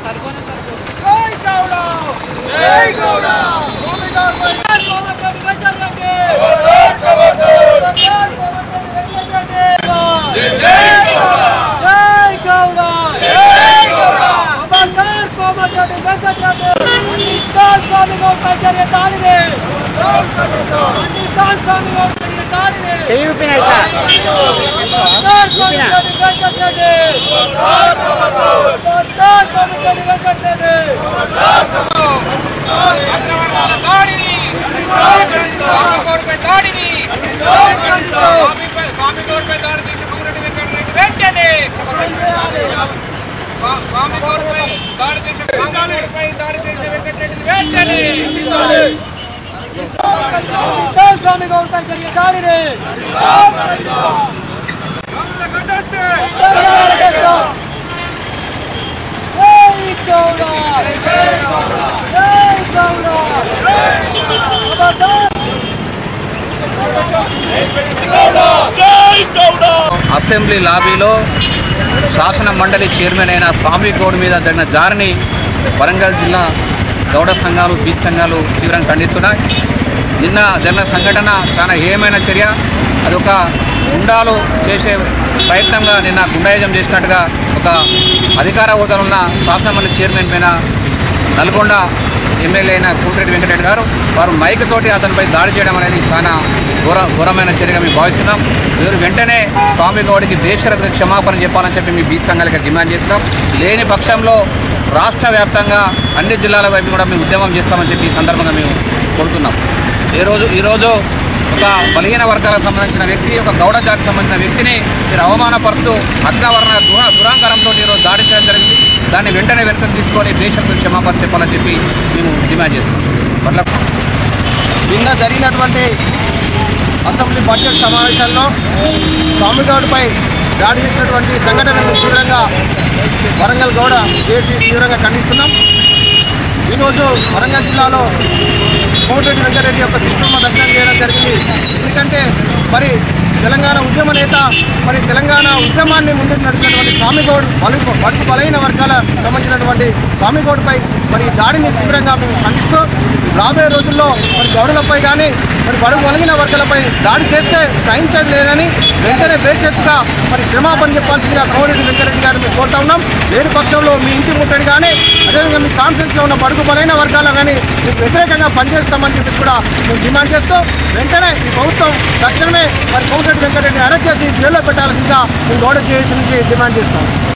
జై గౌడ జై గౌడ స్వామి గౌడ జై గౌడ జై గౌడ ఖబర్దార్ కోమటిరెడ్డి వెంకటరెడ్డి అన్నిసార్లు స్వామి గౌడ్ కల్చర్ దాడిని అన్నిసార్లు స్వామి గౌడ్ కల్చర్ దాడిని ఖబర్దార్ కోమటిరెడ్డి వెంకటరెడ్డి ఖబర్దార్ కోమటిరెడ్డి వెంకటరెడ్డి అగ్రవర్ణాల దాడిని స్వామిగౌడ్పై దాడిని స్వామిపై స్వామిగౌడ్పై దాడి చేసిన కోమరెడ్డి వెంకటరెడ్డి వెంటనే స్వా- స్వామిగౌడ్పై దాడి చేసిన స్వామిగౌడ్పై దాడి చేసిన వెంకటరెడ్డి వెంటనే అన్నిసార్లు స్వామి గౌడ్ కల్చర్ దాడిని రాముల గడ్డొస్తే జై గౌడ జై గౌడ ఖబర్దార్ అసెంబ్లీ లాబీలో శాసన మండలి చైర్మన్ అయిన స్వామి గౌడ్ మీద జరిగిన జారిని వరంగల్ జిల్లా గౌడ సంఘాలు బీచ్ సంఘాలు తీవ్రంగా ఖండిస్తున్నాయి నిన్న జరిగిన సంఘటన చాలా హేయమైన చర్య అదొక గుండాలు చేసే ప్రయత్నంగా నిన్న గుండాయుజం చేసినట్టుగా ఒక అధికార హోదాలో ఉన్న శాసన మండలి చైర్మన్ పైన నల్గొండ ఎమ్మెల్యే అయిన కూటిరెడ్డి వెంకటరెడ్డి గారు వారు మైక్ తోటి అతనిపై దాడి చేయడం అనేది చాలా ఘోర ఘోరమైన చర్యగా మేము భావిస్తున్నాం మీరు వెంటనే స్వామి గౌడికి దేశరథ క్షమాపణ చెప్పాలని చెప్పి మీ బీచ్ సంఘాలకి డిమాండ్ చేస్తున్నాం లేని పక్షంలో రాష్ట్ర వ్యాప్తంగా అన్ని జిల్లాల వైపు కూడా మేము ఉద్యమం చేస్తామని చెప్పి ఈ సందర్భంగా మేము కోరుతున్నాం ఈరోజు ఈరోజు ఒక బలహీన వర్గాలకు సంబంధించిన వ్యక్తి ఒక గౌడ జాతికి సంబంధించిన వ్యక్తిని మీరు అవమానపరుస్తూ అగ్రవర్ణ దుర దురాంకరంతో ఈరోజు దాడి చేయడం జరిగింది దాన్ని వెంటనే వెనుకకు తీసుకొని దేశంతో క్షమాపణ చెప్పాలని చెప్పి మేము డిమాండ్ చేస్తున్నాం పట్ల నిన్న జరిగినటువంటి అసెంబ్లీ బడ్జెట్ సమావేశాల్లో స్వామిగౌడ్పై దాడి చేసినటువంటి సంఘటనను తీవ్రంగా వరంగల్ గౌడ చేసి తీవ్రంగా ఖండిస్తున్నాం ఈరోజు వరంగల్ జిల్లాలో కోమటిరెడ్డి వెంకరెడ్డి యొక్క దిష్టిబొమ్మ దర్శనం చేయడం జరిగింది ఎందుకంటే మరి తెలంగాణ ఉద్యమ నేత మరి తెలంగాణ ఉద్యమాన్ని ముందుకు నడిపినటువంటి స్వామిగౌడ్ బలు బడుగు బలైన వర్గాల సంబంధించినటువంటి స్వామిగౌడ్పై మరి ఈ దాడిని తీవ్రంగా మేము ఖండిస్తూ రాబోయే రోజుల్లో మరి గౌడులపై కానీ మరి బడుగు బలగిన వర్గాలపై దాడి చేస్తే సహించేది లేదని వెంటనే బేషెత్తుగా మరి క్షమాపణ చెప్పాల్సిందిగా కోమరెడ్డి వెంకరెడ్డి గారు మేము కోరుతా ఉన్నాం లేని పక్షంలో మీ ఇంటి ముట్టడి కానీ అదేవిధంగా మీ కాన్ఫరెన్స్లో ఉన్న బడుగు బలైన వర్గాలు కానీ మీకు వ్యతిరేకంగా పనిచేస్తామని చెప్పి కూడా మేము డిమాండ్ చేస్తూ వెంటనే ఈ ప్రభుత్వం తక్షణమే మరి కోమటిరెడ్డి వెంకరెడ్డిని అరెస్ట్ చేసి జైల్లో పెట్టాల్సిందిగా మేము గౌడ జేఏసీ నుంచి డిమాండ్ చేస్తాం